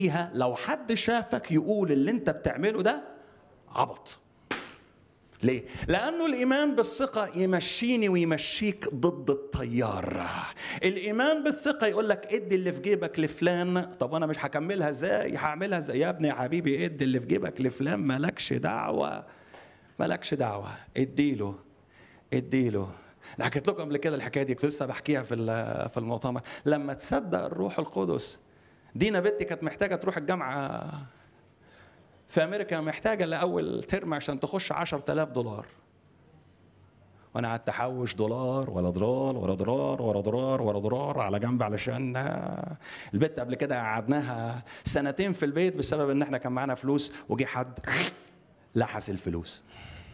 فيها لو حد شافك يقول اللي انت بتعمله ده عبط ليه؟ لأنه الإيمان بالثقة يمشيني ويمشيك ضد التيار. الإيمان بالثقة يقول لك ادي اللي في جيبك لفلان، طب أنا مش هكملها إزاي؟ هعملها إزاي؟ يا ابني يا حبيبي ادي اللي في جيبك لفلان مالكش دعوة. مالكش دعوة، اديله اديله. أنا حكيت لكم قبل كده الحكاية دي كنت لسه بحكيها في في المؤتمر، لما تصدق الروح القدس دينا بنتي كانت محتاجة تروح الجامعة في امريكا محتاجه لاول ترم عشان تخش 10000 دولار وانا قعدت احوش دولار ولا دولار ولا دولار ولا دولار ولا دولار على جنب علشان البت قبل كده قعدناها سنتين في البيت بسبب ان احنا كان معانا فلوس وجي حد لحس الفلوس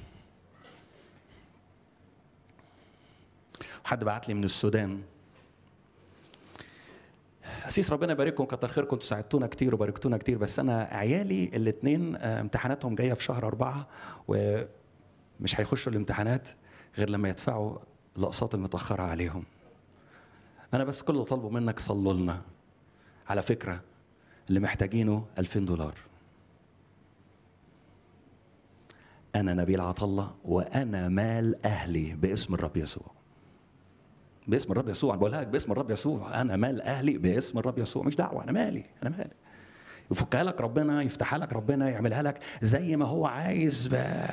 حد بعت لي من السودان اسيس ربنا يبارككم كتر خيركم انتوا ساعدتونا كتير وباركتونا كتير بس انا عيالي الاثنين امتحاناتهم جايه في شهر أربعة ومش هيخشوا الامتحانات غير لما يدفعوا الاقساط المتاخره عليهم انا بس كل اللي طالبه منك صلوا لنا على فكره اللي محتاجينه 2000 دولار انا نبيل عطله وانا مال اهلي باسم الرب يسوع باسم الرب يسوع انا بقولها لك باسم الرب يسوع انا مال اهلي باسم الرب يسوع مش دعوه انا مالي انا مالي يفكها لك ربنا يفتحها لك ربنا يعملها لك زي ما هو عايز ب...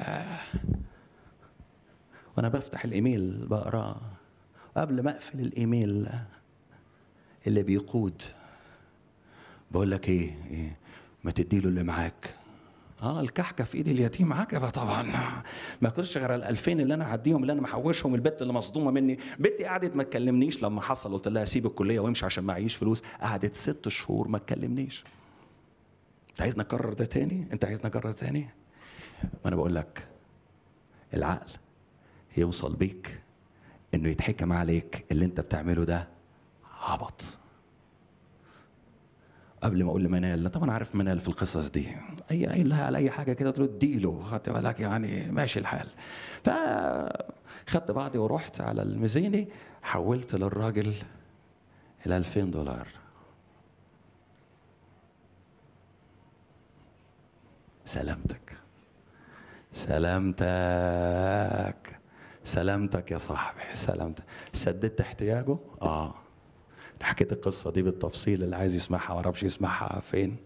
وانا بفتح الايميل بقراه قبل ما اقفل الايميل اللي بيقود بقول لك ايه, إيه؟ ما تديله اللي معاك اه الكحكه في ايد اليتيم عجبه طبعا ما كنتش غير ال 2000 اللي انا هعديهم اللي انا محوشهم البت اللي مصدومه مني بنتي قعدت ما تكلمنيش لما حصل قلت لها سيب الكليه وامشي عشان معيش فلوس قعدت ست شهور ما تكلمنيش انت عايزني اكرر ده تاني انت عايزني اكرر تاني ما انا بقول لك العقل يوصل بيك انه يتحكم عليك اللي انت بتعمله ده عبط قبل ما اقول لمنال طبعا عارف منال في القصص دي اي اي لها على اي حاجه كده تقول اديله خدت بالك يعني ماشي الحال فخدت بعضي ورحت على الميزاني حولت للراجل ال 2000 دولار سلامتك سلامتك سلامتك يا صاحبي سلامتك سددت احتياجه اه حكيت القصة دي بالتفصيل اللي عايز يسمعها ما اعرفش يسمعها فين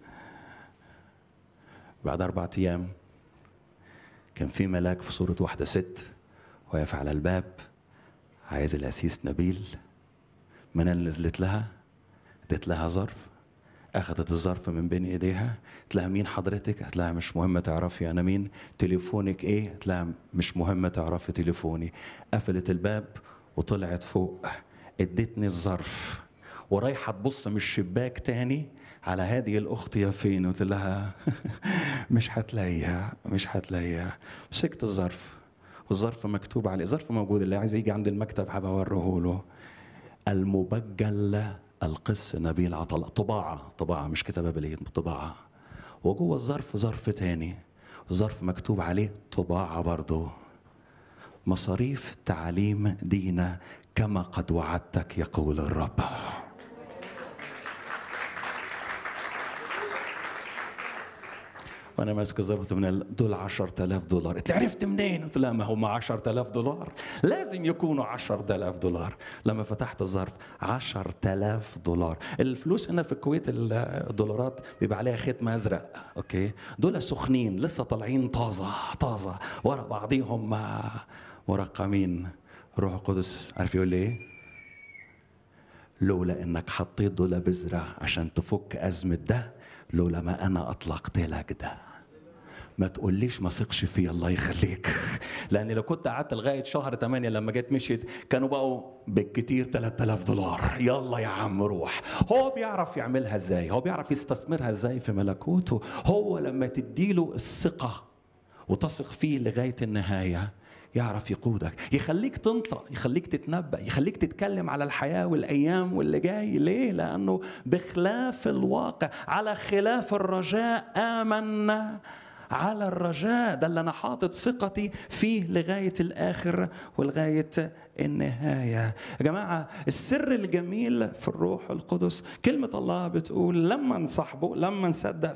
بعد أربعة أيام كان في ملاك في صورة واحدة ست واقف على الباب عايز الأسيس نبيل منال نزلت لها اديت لها ظرف أخذت الظرف من بين إيديها قلت لها مين حضرتك؟ قالت لها مش مهم تعرفي أنا مين تليفونك إيه؟ قلت لها مش مهم تعرفي تليفوني قفلت الباب وطلعت فوق ادتني الظرف ورايحة تبص من الشباك تاني على هذه الأخت يا فين قلت لها مش هتلاقيها مش هتلاقيها مسكت الظرف والظرف مكتوب عليه الظرف موجود اللي عايز يجي عند المكتب هبقى اوريه له المبجل القس نبيل عطل طباعة طباعة مش كتابة باليد طباعة وجوه الظرف ظرف تاني الظرف مكتوب عليه طباعة برضه مصاريف تعليم دينا كما قد وعدتك يقول الرب وانا ماسك الظرف من دول 10000 دولار قلت عرفت منين؟ قلت لها ما هم 10000 دولار لازم يكونوا 10000 دولار لما فتحت الظرف 10000 دولار الفلوس هنا في الكويت الدولارات بيبقى عليها ختم ازرق اوكي دول سخنين لسه طالعين طازه طازه ورا بعضيهم مرقمين روح القدس عارف يقول لي ايه؟ لولا انك حطيت دول بذرة عشان تفك أزمة ده لولا ما أنا أطلقت لك ده ما تقوليش ما ثقش فيه الله يخليك لان لو كنت قعدت لغايه شهر 8 لما جت مشيت كانوا بقوا بالكتير 3000 دولار يلا يا عم روح هو بيعرف يعملها ازاي هو بيعرف يستثمرها ازاي في ملكوته هو لما تديله الثقه وتثق فيه لغايه النهايه يعرف يقودك يخليك تنطق يخليك تتنبأ يخليك تتكلم على الحياة والأيام واللي جاي ليه لأنه بخلاف الواقع على خلاف الرجاء آمنا على الرجاء ده اللي انا حاطط ثقتي فيه لغايه الاخر ولغايه النهايه يا جماعه السر الجميل في الروح القدس كلمه الله بتقول لما نصاحبه لما نصدق